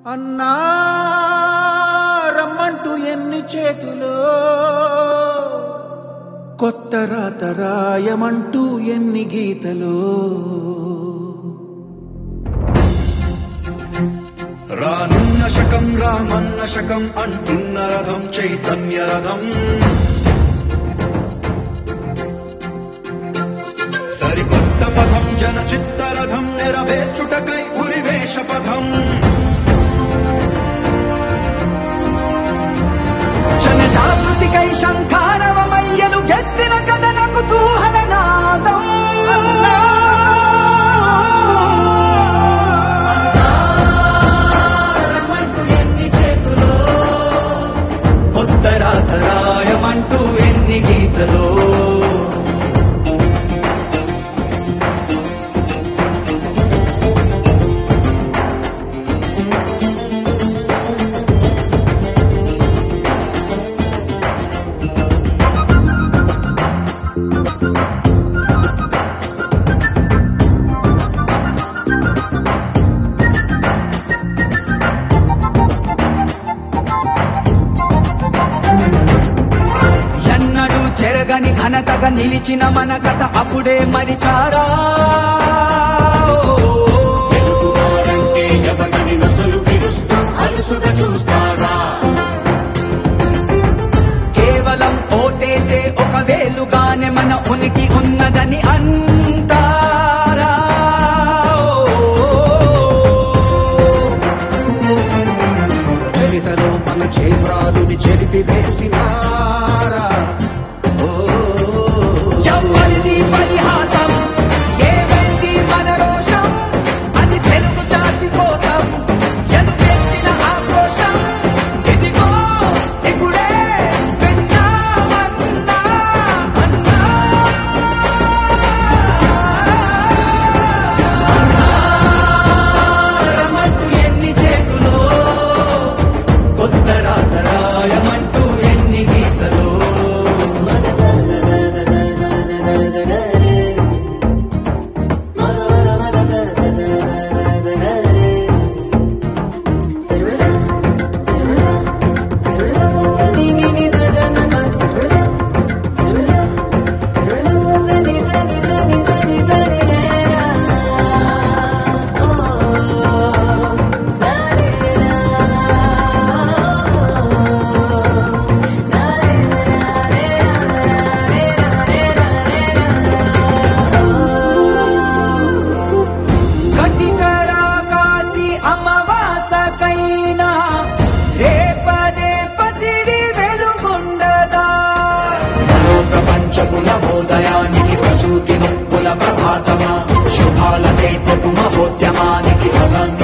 అన్నా రమ్మంటూ ఎన్ని చేతులు కొత్త రాత రాయమంటూ ఎన్ని గీతలు రానున్న శకం రామన్న శకం అంటున్న రథం చైతన్య రథం సరికొత్త పథం జన చిత్తరథం నెరవేర్చుటకై ఉరివేష పథం జన జాగృతికై శంఖారవమయ్యలు ఎత్తిన కథన కుతూహల నాదం కొత్త రాత రాయమంటూ ఎన్ని గీతలో ఎన్నడూ చెరగని ఘనతగా నిలిచిన మన కథ అప్పుడే మరిచారా అంటే ఎవరిని నొసలు విరుస్తూ అలుసుగా చూస్తారా కేవలం ఓటేసే ఒక వేలుగానే మన ఉనికి ఉన్నదని అంటారా చరితలో మన చేవ్రాలుని చెరిపి వేసినారా ఓ ఎవరిది పరిహాసం ఏమైంది మన రోషం అది తెలుగు జాతి కోసం ఎలుగెత్తిన ఆక్రోశం ఇదిగో ఇప్పుడే విన్నామన్నా అన్నా రమంటూ ఎన్ని చేతులో కొత్త రాత రాయమంటూ ఎన్ని గీతలో కటికరా కాసి అమావాసకైనా రేపదే పసిడి వెలుగుండదా మరో ప్రపంచపు నవోదయానికి ప్రసూతి నొప్పుల ప్రభాతమా శుభాల సేతపు మహోద్యమానికి ఫలాన్ని